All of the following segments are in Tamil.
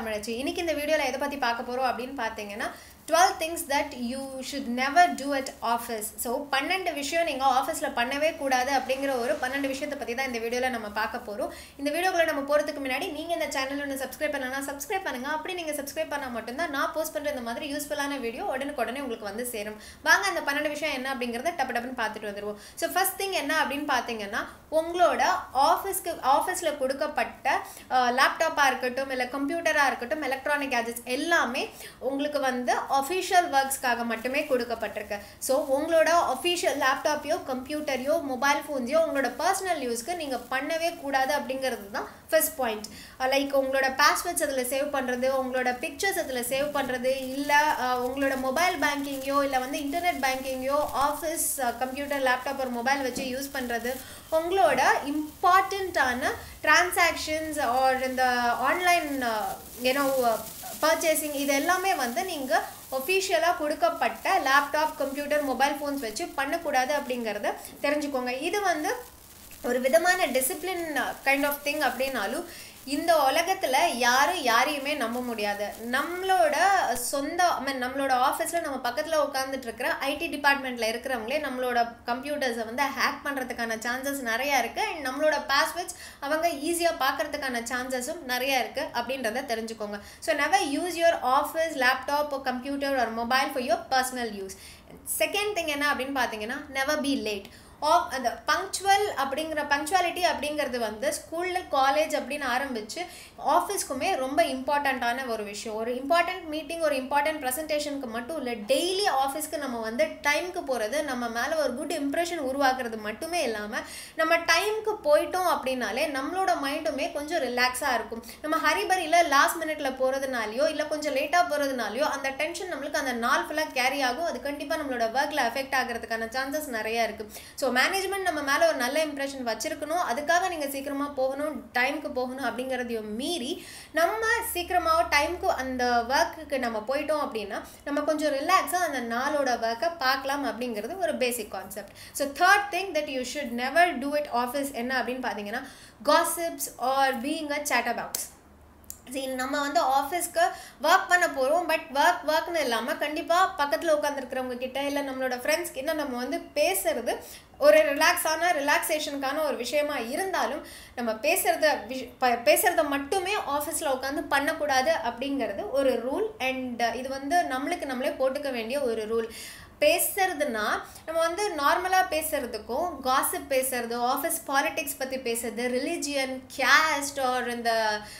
தமிழச்சி இன்னைக்கு இந்த வீடியோவில் எதை பற்றி பார்க்க போகிறோம் அப்படின்னு பார்த்தீங்கன்னா twelve things that you should never do at office so பன்னெண்டு விஷயம் நீங்கள் ஆஃபீஸில் பண்ணவே கூடாது அப்படிங்கிற ஒரு பன்னெண்டு விஷயத்தை பற்றி தான் இந்த வீடியோவில் நம்ம பார்க்க போகிறோம் இந்த வீடியோக்குள்ள நம்ம போகிறதுக்கு முன்னாடி நீங்கள் இந்த சேனல் ஒன்று சப்ஸ்கிரைப் பண்ணலாம் சப்ஸ்கிரைப் பண்ணுங்கள் அப்படி நீங்கள் சப்ஸ்கிரைப் பண்ணால் மட்டும்தான் நான் போஸ்ட் பண்ணுற இந்த மாதிரி யூஸ்ஃபுல்லான வீடியோ உடனுக்குடனே உங்களுக்கு வந்து சேரும் வாங்க அந்த பன்னெண்டு விஷயம் என்ன அப்படிங்கிறத டப்பு டப்புன்னு பார்த்துட்டு வந்துடுவோம் ஸோ ஃபர்ஸ்ட் திங் என்ன அப்படின்னு பார்த்தீங்கன்னா உங்களோட ஆஃபீஸ்க்கு ஆஃபீஸில் கொடுக்கப்பட்ட லேப்டாப்பாக இருக்கட்டும் இல்லை கம்ப்யூட்டராக இருக்கட்டும் எலக்ட்ரானிக் கேஜெட்ஸ் எல்லாமே உங்களுக்கு வந்து அஃபிஷியல் ஒர்க்ஸ்க்காக மட்டுமே கொடுக்கப்பட்டிருக்கு ஸோ உங்களோட அஃபிஷியல் லேப்டாப்பையோ கம்ப்யூட்டரையோ மொபைல் ஃபோன்ஸையோ உங்களோட பர்சனல் யூஸ்க்கு நீங்கள் பண்ணவே கூடாது அப்படிங்கிறது தான் ஃபர்ஸ்ட் பாயிண்ட் லைக் உங்களோட பாஸ்வேர்ட்ஸ் அதில் சேவ் பண்ணுறது உங்களோட பிக்சர்ஸ் அதில் சேவ் பண்ணுறது இல்லை உங்களோட மொபைல் பேங்கிங்கோ இல்லை வந்து இன்டர்நெட் பேங்கிங்கோ ஆஃபீஸ் கம்ப்யூட்டர் லேப்டாப் ஒரு மொபைல் வச்சு யூஸ் பண்ணுறது உங்களோட இம்பார்ட்டண்ட்டான டிரான்சாக்ஷன்ஸ் ஆர் இந்த ஆன்லைன் ஏன்னோ பர்ச்சேசிங் இது எல்லாமே வந்து நீங்கள் ஒஃபிஷியலாக கொடுக்கப்பட்ட லேப்டாப் கம்ப்யூட்டர் மொபைல் ஃபோன்ஸ் வச்சு பண்ணக்கூடாது அப்படிங்கிறத தெரிஞ்சுக்கோங்க இது வந்து ஒரு விதமான டிசிப்ளின் கைண்ட் ஆஃப் திங் அப்படின்னாலும் இந்த உலகத்தில் யாரும் யாரையுமே நம்ப முடியாது நம்மளோட சொந்த ஐ மீன் நம்மளோட ஆஃபீஸில் நம்ம பக்கத்தில் உட்காந்துட்டு இருக்கிற ஐடி டிபார்ட்மெண்ட்டில் இருக்கிறவங்களே நம்மளோட கம்ப்யூட்டர்ஸை வந்து ஹேக் பண்ணுறதுக்கான சான்சஸ் நிறையா இருக்குது அண்ட் நம்மளோட பாஸ்வேர்ட்ஸ் அவங்க ஈஸியாக பார்க்கறதுக்கான சான்சஸும் நிறையா இருக்குது அப்படின்றத தெரிஞ்சுக்கோங்க so never use your office laptop computer ஒரு mobile for your personal use second thing என்ன அப்படின்னு பார்த்தீங்கன்னா நெவர் பி லேட் ஆஃப் அந்த பங்க்சுவல் அப்படிங்கிற பங்க்சுவாலிட்டி அப்படிங்கிறது வந்து ஸ்கூலில் காலேஜ் அப்படின்னு ஆரம்பித்து ஆஃபீஸ்க்குமே ரொம்ப இம்பார்ட்டண்ட்டான ஒரு விஷயம் ஒரு இம்பார்ட்டண்ட் மீட்டிங் ஒரு இம்பார்ட்டன்ட் ப்ரெசன்டேஷனுக்கு மட்டும் இல்லை டெய்லி ஆஃபீஸ்க்கு நம்ம வந்து டைமுக்கு போகிறது நம்ம மேலே ஒரு குட் இம்ப்ரெஷன் உருவாக்குறது மட்டுமே இல்லாமல் நம்ம டைமுக்கு போயிட்டோம் அப்படின்னாலே நம்மளோட மைண்டுமே கொஞ்சம் ரிலாக்ஸாக இருக்கும் நம்ம ஹரிபரியில் லாஸ்ட் மினிட்ல போகிறதுனாலையோ இல்லை கொஞ்சம் லேட்டாக போகிறதுனாலையோ அந்த டென்ஷன் நம்மளுக்கு அந்த நாள் ஃபுல்லாக கேரி ஆகும் அது கண்டிப்பாக நம்மளோட ஒர்க்கில் எஃபெக்ட் ஆகிறதுக்கான சான்சஸ் நிறையா இருக்குது ஸோ மேனேஜ்மெண்ட் நம்ம மேலே ஒரு நல்ல இம்ப்ரெஷன் வச்சிருக்கணும் அதுக்காக நீங்கள் சீக்கிரமாக போகணும் டைமுக்கு போகணும் அப்படிங்கிறதையும் மீறி நம்ம சீக்கிரமாக டைமுக்கு அந்த ஒர்க்குக்கு நம்ம போயிட்டோம் அப்படின்னா நம்ம கொஞ்சம் ரிலாக்ஸாக அந்த நாளோட ஒர்க்கை பார்க்கலாம் அப்படிங்கிறது ஒரு basic concept so third thing that you should never do it office என்ன அப்படின்னு பார்த்தீங்கன்னா gossips are being a chatter box சரி நம்ம வந்து ஆஃபீஸ்க்கு ஒர்க் பண்ண போகிறோம் பட் ஒர்க் ஒர்க்னு இல்லாமல் கண்டிப்பாக பக்கத்தில் உட்காந்துருக்கிறவங்க கிட்ட இல்லை நம்மளோட ஃப்ரெண்ட்ஸ் கிட்ட நம்ம வந்து பேசுறது ஒரு ரிலாக்ஸான ரிலாக்ஸேஷனுக்கான ஒரு விஷயமா இருந்தாலும் நம்ம பேசுகிறத விஷ் பேசுகிறத மட்டுமே ஆஃபீஸில் உட்காந்து பண்ணக்கூடாது அப்படிங்கிறது ஒரு ரூல் அண்ட் இது வந்து நம்மளுக்கு நம்மளே போட்டுக்க வேண்டிய ஒரு ரூல் பேசுறதுனா நம்ம வந்து நார்மலாக பேசுறதுக்கும் காசிப் பேசுறது ஆஃபீஸ் பாலிடிக்ஸ் பற்றி பேசுறது ரிலிஜியன் கேஸ்ட் ஆர் இந்த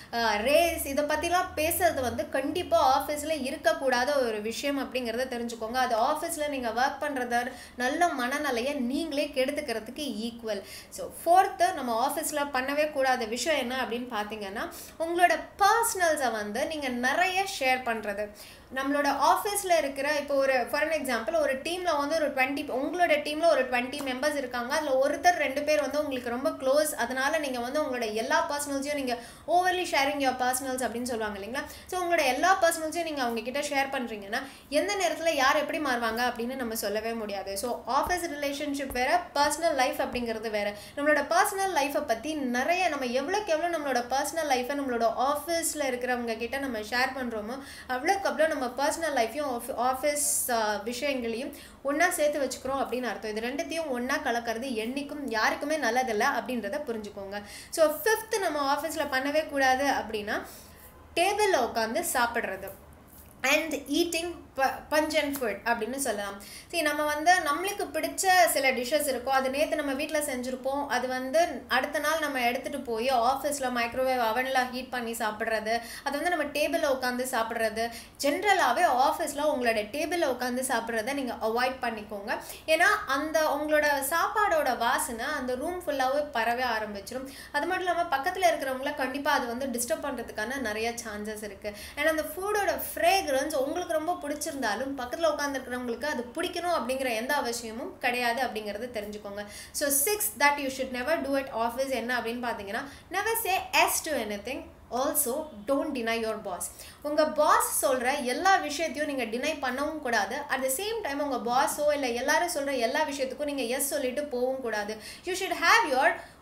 ரேஸ் இதை பற்றிலாம் பேசுறது வந்து கண்டிப்பாக ஆஃபீஸில் இருக்கக்கூடாத ஒரு விஷயம் அப்படிங்கிறத தெரிஞ்சுக்கோங்க அது ஆஃபீஸில் நீங்கள் ஒர்க் பண்ணுறத நல்ல மனநிலையை நீங்களே கெடுத்துக்கிறதுக்கு ஈக்குவல் ஸோ ஃபோர்த்து நம்ம ஆஃபீஸில் பண்ணவே கூடாத விஷயம் என்ன அப்படின்னு பார்த்தீங்கன்னா உங்களோட பர்சனல்ஸை வந்து நீங்கள் நிறைய ஷேர் பண்ணுறது நம்மளோட ஆஃபீஸில் இருக்கிற இப்போ ஒரு ஃபார் அன் எக்ஸாம்பிள் ஒரு டீமில் வந்து ஒரு டுவெண்ட்டி உங்களோட டீமில் ஒரு டுவெண்ட்டி மெம்பர்ஸ் இருக்காங்க அதில் ஒருத்தர் ரெண்டு பேர் வந்து உங்களுக்கு ரொம்ப க்ளோஸ் அதனால நீங்கள் வந்து உங்களோட எல்லா பர்சனல்ஸையும் நீங்கள் ஓவர்லி ஷேரிங் யோர் பர்சனல்ஸ் அப்படின்னு சொல்லுவாங்க இல்லைங்களா ஸோ உங்களோட எல்லா பர்சனல்ஸையும் நீங்கள் அவங்க கிட்ட ஷேர் பண்ணுறீங்கன்னா எந்த நேரத்தில் யார் எப்படி மாறுவாங்க அப்படின்னு நம்ம சொல்லவே முடியாது ஸோ ஆஃபீஸ் ரிலேஷன்ஷிப் வேற பர்சனல் லைஃப் அப்படிங்கிறது வேற நம்மளோட பர்சனல் லைஃப்பை பற்றி நிறைய நம்ம எவ்வளோக்கு எவ்வளோ நம்மளோட பர்சனல் லைஃப்பை நம்மளோட ஆஃபீஸில் இருக்கிறவங்க கிட்ட நம்ம ஷேர் பண்ணுறோமோ அவ்வளோக்கு அவ்வளோ நம்ம பர்சனல் லைஃப்பையும் ஆஃபீஸ் விஷயங்களையும் ஒன்றா சேர்த்து வச்சுக்கிறோம் அப்படின்னு அர்த்தம் இது ரெண்டுத்தையும் ஒன்றா கலக்கிறது என்றைக்கும் யாருக்குமே நல்லதில்லை அப்படின்றத புரிஞ்சுக்கோங்க ஸோ ஃபிஃப்த்து நம்ம ஆஃபீஸில் பண்ணவே கூடாது அப்படின்னா டேபிளில் உட்காந்து சாப்பிட்றது அண்ட் ஈட்டிங் ப பஞ்சன் ஃபுட் அப்படின்னு சொல்லலாம் சரி நம்ம வந்து நம்மளுக்கு பிடிச்ச சில டிஷ்ஷஸ் இருக்கும் அது நேற்று நம்ம வீட்டில் செஞ்சுருப்போம் அது வந்து அடுத்த நாள் நம்ம எடுத்துகிட்டு போய் ஆஃபீஸில் மைக்ரோவேவ் அவனில் ஹீட் பண்ணி சாப்பிட்றது அது வந்து நம்ம டேபிளில் உட்காந்து சாப்பிட்றது ஜென்ரலாகவே ஆஃபீஸில் உங்களோட டேபிளில் உட்காந்து சாப்பிட்றத நீங்கள் அவாய்ட் பண்ணிக்கோங்க ஏன்னா அந்த உங்களோட சாப்பாடோட வாசனை அந்த ரூம் ஃபுல்லாகவே பரவே ஆரம்பிச்சிடும் அது மட்டும் இல்லாமல் பக்கத்தில் இருக்கிறவங்கள கண்டிப்பாக அது வந்து டிஸ்டர்ப் பண்ணுறதுக்கான நிறைய சான்சஸ் இருக்குது அண்ட் அந்த ஃபுட்டோட ஃப்ரேக் ஃப்ரேக்ரன்ஸ் உங்களுக்கு ரொம்ப பிடிச்சிருந்தாலும் பக்கத்தில் உட்காந்துருக்கிறவங்களுக்கு அது பிடிக்கணும் அப்படிங்கிற எந்த அவசியமும் கிடையாது அப்படிங்கிறது தெரிஞ்சுக்கோங்க so six that you should never do it office என்ன அப்படின்னு பார்த்தீங்கன்னா never say yes to anything also don't deny your boss உங்கள் பாஸ் சொல்கிற எல்லா விஷயத்தையும் நீங்கள் டினை பண்ணவும் கூடாது அட் த சேம் டைம் உங்கள் பாஸோ இல்லை எல்லாரும் சொல்கிற எல்லா விஷயத்துக்கும் நீங்கள் எஸ் சொல்லிட்டு போகவும் கூடாது you should have your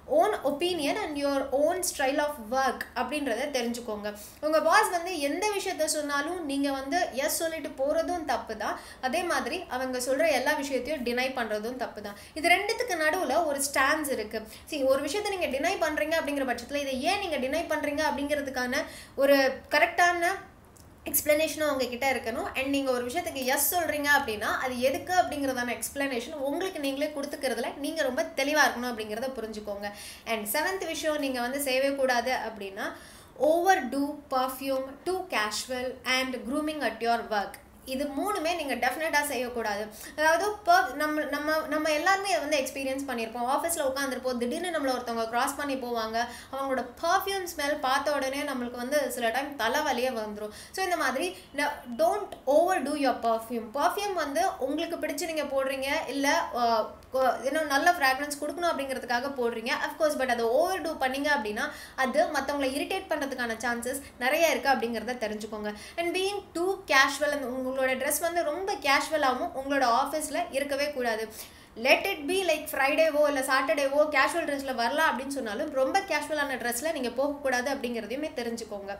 own opinion and your own style of work அப்படின்றத தெரிஞ்சுக்கோங்க உங்கள் பாஸ் வந்து எந்த விஷயத்த சொன்னாலும் நீங்கள் வந்து எஸ் சொல்லிட்டு போகிறதும் தப்பு தான் அதே மாதிரி அவங்க சொல்கிற எல்லா விஷயத்தையும் டினை பண்ணுறதும் தப்பு தான் இது ரெண்டுத்துக்கு நடுவில் ஒரு ஸ்டாண்ட்ஸ் இருக்குது see ஒரு விஷயத்தை நீங்கள் டினை பண்ணுறீங்க அப்படிங்கிற பட்சத்தில் இதை ஏன் நீங்கள் டினை பண்ணுறீங்க அப்படிங்கிறதுக்கான ஒரு கரெக்டான எக்ஸ்ப்ளனேஷனும் உங்ககிட்ட இருக்கணும் அண்ட் நீங்கள் ஒரு விஷயத்துக்கு எஸ் சொல்கிறீங்க அப்படின்னா அது எதுக்கு அப்படிங்கிறதான எக்ஸ்ப்ளனேஷன் உங்களுக்கு நீங்களே கொடுத்துக்கிறதுல நீங்கள் ரொம்ப தெளிவாக இருக்கணும் அப்படிங்கிறத புரிஞ்சுக்கோங்க அண்ட் செவன்த் விஷயம் நீங்கள் வந்து செய்யவே கூடாது அப்படின்னா overdo perfume too casual and grooming at your work இது மூணுமே நீங்கள் டெஃபினட்டாக செய்யக்கூடாது அதாவது இப்போ நம்ம நம்ம நம்ம எல்லாருமே வந்து எக்ஸ்பீரியன்ஸ் பண்ணியிருப்போம் ஆஃபீஸில் உட்காந்துருப்போம் திடீர்னு நம்மளை ஒருத்தவங்க க்ராஸ் பண்ணி போவாங்க அவங்களோட பர்ஃப்யூம் ஸ்மெல் பார்த்த உடனே நம்மளுக்கு வந்து சில டைம் தலைவலியே வந்துடும் ஸோ இந்த மாதிரி don't overdo your perfume perfume வந்து உங்களுக்கு பிடிச்சி நீங்கள் போடுறீங்க இல்லை இன்னும் நல்ல ஃப்ராக்ரன்ஸ் கொடுக்கணும் அப்படிங்கிறதுக்காக போடுறீங்க அஃப்கோர்ஸ் பட் அதை ஓவர் டூ பண்ணீங்க அப்படின்னா அது மற்றவங்களை இரிட்டேட் பண்ணுறதுக்கான சான்சஸ் நிறைய இருக்குது அப்படிங்கிறத தெரிஞ்சுக்கோங்க அண்ட் பீயிங் டூ கேஷுவல் அந்த உங்களோட ட்ரெஸ் வந்து ரொம்ப கேஷுவலாகவும் உங்களோட ஆஃபீஸில் இருக்கவே கூடாது லெட் இட் பி லைக் ஃப்ரைடேவோ இல்லை சாட்டர்டேவோ கேஷுவல் ட்ரெஸ்ஸில் வரலாம் அப்படின்னு சொன்னாலும் ரொம்ப கேஷுவலான ட்ரெஸ்ஸில் நீங்கள் போகக்கூடாது அப்படிங்கிறதையுமே தெரிஞ்சுக்கோங்க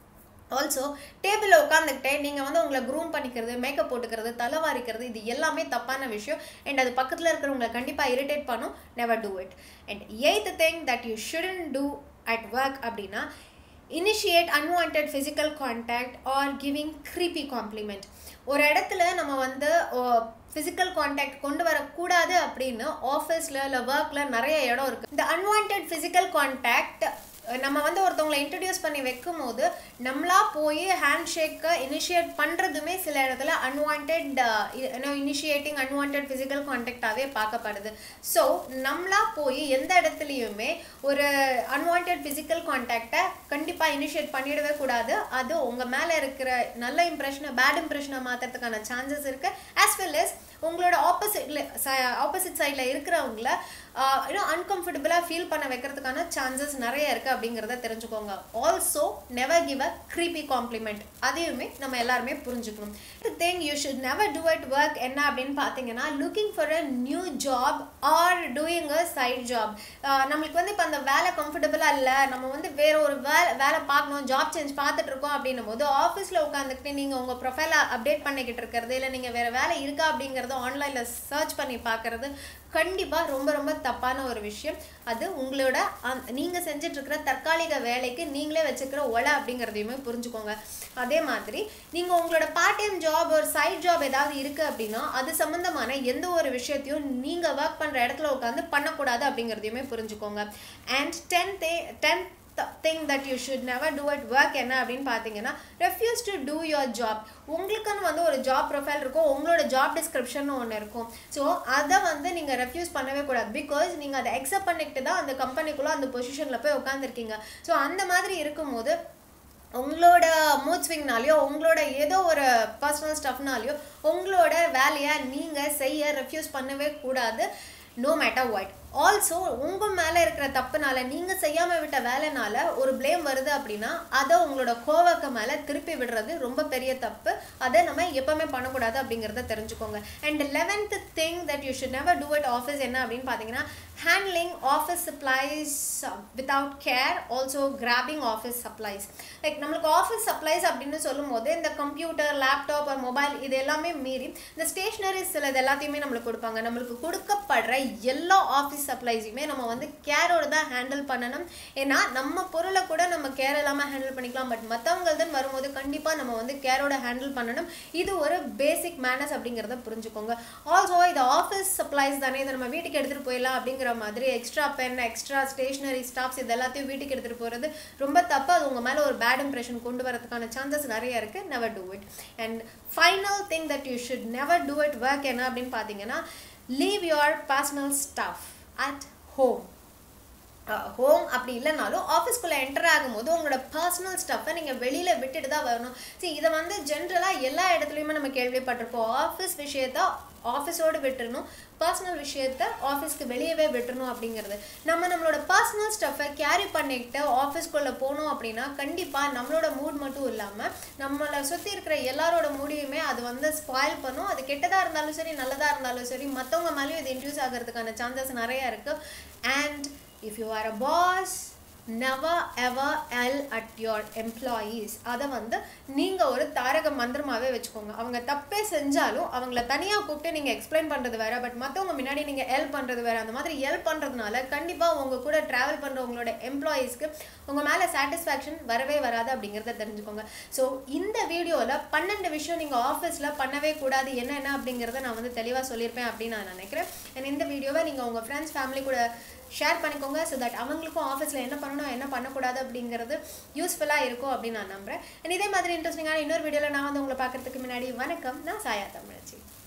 ஆல்சோ டேபிளில் உட்காந்துக்கிட்டே நீங்கள் வந்து உங்களை க்ரூம் பண்ணிக்கிறது மேக்கப் போட்டுக்கிறது தலைவாரிக்கிறது இது எல்லாமே தப்பான விஷயம் அண்ட் அது பக்கத்தில் இருக்கிறவங்களை கண்டிப்பாக இரிட்டேட் பண்ணும் never do it and eighth thing that you shouldn't do at work அப்படின்னா initiate unwanted physical contact or giving creepy compliment ஒரு இடத்துல நம்ம வந்து ஃபிசிக்கல் கான்டாக்ட் கொண்டு வரக்கூடாது அப்படின்னு ஆஃபீஸில் இல்லை ஒர்க்கில் நிறைய இடம் இருக்குது இந்த அன்வான்ட் ஃபிசிக்கல் கான்டாக்ட் நம்ம வந்து ஒருத்தவங்களை இன்ட்ரடியூஸ் பண்ணி வைக்கும் போது நம்மளா போய் ஹேண்ட் ஷேக்கை இனிஷியேட் பண்ணுறதுமே சில இடத்துல அன்வான்ட் இனிஷியேட்டிங் அன்வான்ட் ஃபிசிக்கல் கான்டாக்டாகவே பார்க்கப்படுது ஸோ நம்மளா போய் எந்த இடத்துலையுமே ஒரு அன்வான்ட் ஃபிசிக்கல் கான்டாக்டை கண்டிப்பாக இனிஷியேட் பண்ணிடவே கூடாது அது உங்கள் மேலே இருக்கிற நல்ல இம்ப்ரெஷனை பேட் இம்ப்ரெஷனை மாற்றுறதுக்கான சான்சஸ் இருக்குது ஆஸ் வெல் as உங்களோட ஆப்போசிட்ல ஆப்போசிட் சைடில் இருக்கிறவங்கள இன்னும் அன்கம்ஃபர்டபுளாக ஃபீல் பண்ண வைக்கிறதுக்கான சான்சஸ் நிறைய இருக்குது அப்படிங்கிறத தெரிஞ்சுக்கோங்க also never give a creepy compliment அதையுமே நம்ம எல்லாருமே புரிஞ்சுக்கணும் thing you should never do at work என்ன அப்படின்னு பார்த்தீங்கன்னா looking for a new job or doing a side job நம்மளுக்கு வந்து இப்போ அந்த வேலை கம்ஃபர்டபுளாக இல்லை நம்ம வந்து வேற ஒரு வேலை வேலை பார்க்கணும் ஜாப் சேஞ்ச் பார்த்துட்டு இருக்கோம் அப்படின்னும் போது ஆஃபீஸில் உட்காந்துக்கிட்டு நீங்கள் உங்கள் ப்ரொஃபைலை அப்டேட் பண்ணிக்கிட்டு இருக்கிறது இல்லை நீங்கள் வேறு வேலை இருக்கா அப்படிங்கிறது ஆன்லைனில் சர்ச் பண்ணி பார்க்குறது கண்டிப்பாக ரொம்ப ரொம்ப தப்பான ஒரு விஷயம் அது உங்களோட நீங்கள் செஞ்சிட்ருக்கிற தற்காலிக வேலைக்கு நீங்களே வச்சுக்கிற ஒலை அப்படிங்கிறதையுமே புரிஞ்சுக்கோங்க அதே மாதிரி நீங்கள் உங்களோட பார்ட் டைம் ஜாப் ஒரு சைட் ஜாப் ஏதாவது இருக்குது அப்படின்னா அது சம்மந்தமான எந்த ஒரு விஷயத்தையும் நீங்கள் ஒர்க் பண்ணுற இடத்துல உட்காந்து பண்ணக்கூடாது அப்படிங்கிறதையுமே புரிஞ்சுக்கோங்க and tenth tenth thing that you should never do at work என்ன அப்படின்னு பார்த்தீங்கன்னா refuse to do your job உங்களுக்குன்னு வந்து ஒரு ஜாப் ப்ரொஃபைல் இருக்கும் உங்களோட ஜாப் டிஸ்கிரிப்ஷன் ஒன்று இருக்கும் ஸோ அதை வந்து நீங்கள் ரெஃப்யூஸ் பண்ணவே கூடாது பிகாஸ் நீங்கள் அதை அக்செப்ட் பண்ணிக்கிட்டு தான் அந்த கம்பெனிக்குள்ளே அந்த பொசிஷனில் போய் உட்காந்துருக்கீங்க ஸோ அந்த மாதிரி இருக்கும்போது உங்களோட மூட் ஸ்விங்னாலையோ உங்களோட ஏதோ ஒரு பர்சனல் ஸ்டஃப்னாலையோ உங்களோட வேலையை நீங்கள் செய்ய ரெஃப்யூஸ் பண்ணவே கூடாது நோ மேட்டர் வாட் ஆல்சோ உங்கள் மேலே இருக்கிற தப்புனால நீங்கள் செய்யாமல் விட்ட வேலைனால ஒரு ப்ளேம் வருது அப்படின்னா அதை உங்களோட கோவக்க மேலே திருப்பி விடுறது ரொம்ப பெரிய தப்பு அதை நம்ம எப்பவுமே பண்ணக்கூடாது அப்படிங்கிறத தெரிஞ்சுக்கோங்க and eleventh thing that you should never do it office என்ன அப்படின்னு பார்த்தீங்கன்னா handling office supplies without care also grabbing office supplies like நம்மளுக்கு ஆஃபீஸ் சப்ளைஸ் அப்படின்னு சொல்லும்போது இந்த கம்ப்யூட்டர் லேப்டாப் ஒரு மொபைல் இது எல்லாமே மீறி இந்த ஸ்டேஷ்னரிஸ் சிலது எல்லாத்தையுமே நம்மளுக்கு கொடுப்பாங்க நம்மளுக்கு கொடுக்கப்படுற எல்லா ஆஃபீஸ் சப்ளைஸுமே நம்ம வந்து கேரோட தான் ஹேண்டில் பண்ணணும் ஏன்னா நம்ம பொருளை கூட நம்ம கேர் இல்லாமல் ஹேண்டில் பண்ணிக்கலாம் பட் மற்றவங்கள்தான் வரும்போது கண்டிப்பாக நம்ம வந்து கேரோட ஹேண்டில் பண்ணணும் இது ஒரு பேசிக் மேனஸ் அப்படிங்கிறத புரிஞ்சுக்கோங்க ஆல்சோ இது ஆஃபீஸ் சப்ளைஸ் தானே இதை நம்ம வீட்டுக்கு எடுத்துகிட்டு போயிடலாம் அப்படிங்கிற மாதிரி extra pen extra stationery stuffs இது எல்லாத்தையும் வீட்டுக்கு எடுத்துகிட்டு போகிறது ரொம்ப தப்பு அது உங்கள் மேலே ஒரு பேட் இம்ப்ரெஷன் கொண்டு வரதுக்கான சான்சஸ் நிறைய இருக்குது never do it and final thing that you should never do it work என்ன அப்படின்னு பார்த்தீங்கன்னா leave your personal stuff at home home அப்படி இல்லைனாலும் ஆஃபீஸ்க்குள்ளே என்டர் ஆகும்போது உங்களோட பர்சனல் ஸ்டஃப்பை நீங்கள் வெளியில் விட்டுட்டு தான் வரணும் சரி இதை வந்து ஜென்ரலாக எல்லா இடத்துலையுமே நம்ம கேள்விப்பட்டிருப்போம் ஆஃபீஸ் விஷயத்த ஆஃபீஸோடு விட்டுறணும் பர்சனல் விஷயத்த ஆஃபீஸ்க்கு வெளியவே விட்டுறணும் அப்படிங்கிறது நம்ம நம்மளோட பர்சனல் ஸ்டஃப்பை கேரி பண்ணிக்கிட்டு ஆஃபீஸ்க்குள்ளே போனோம் அப்படின்னா கண்டிப்பாக நம்மளோட மூட் மட்டும் இல்லாமல் நம்மளை சுற்றி இருக்கிற எல்லாரோட மூடியுமே அது வந்து ஸ்பாயில் பண்ணும் அது கெட்டதாக இருந்தாலும் சரி நல்லதாக இருந்தாலும் சரி மற்றவங்க மேலேயும் இது இன்ட்யூஸ் ஆகிறதுக்கான சான்சஸ் நிறையா இருக்குது and if you are a boss never ever yell at your employees அதை வந்து நீங்கள் ஒரு தாரக மந்திரமாகவே வச்சுக்கோங்க அவங்க தப்பே செஞ்சாலும் அவங்கள தனியாக கூப்பிட்டு நீங்கள் எக்ஸ்பிளைன் பண்ணுறது வேற பட் மற்றவங்க முன்னாடி நீங்கள் எல் பண்ணுறது வேற அந்த மாதிரி எல் பண்ணுறதுனால கண்டிப்பாக உங்கள் கூட ட்ராவல் பண்ணுற உங்களோட எம்ப்ளாயீஸ்க்கு உங்கள் மேலே சாட்டிஸ்ஃபேக்ஷன் வரவே வராது அப்படிங்கிறத தெரிஞ்சுக்கோங்க ஸோ இந்த வீடியோவில் பன்னெண்டு விஷயம் நீங்கள் ஆஃபீஸில் பண்ணவே கூடாது என்னென்ன அப்படிங்கிறத நான் வந்து தெளிவாக சொல்லியிருப்பேன் அப்படின்னு நான் நினைக்கிறேன் அண்ட் இந்த வீடியோவை நீங்கள் உங்கள் ஃப்ரெண்ட்ஸ் ஃபேமிலி கூட ஷேர் பண்ணிக்கோங்க ஸோ தட் அவங்களுக்கும் ஆஃபீஸில் என்ன பண்ணணும் என்ன பண்ணக்கூடாது அப்படிங்கிறது யூஸ்ஃபுல்லாக இருக்கும் அப்படின்னு நான் நம்புறேன் அண்ட் இதே மாதிரி இன்ட்ரெஸ்டிங்கான இன்னொரு வீடியோவில் நான் வந்து உங்களை பார்க்கறதுக்கு முன்னாடி வணக்கம் நான் சாயா தமிழச்சி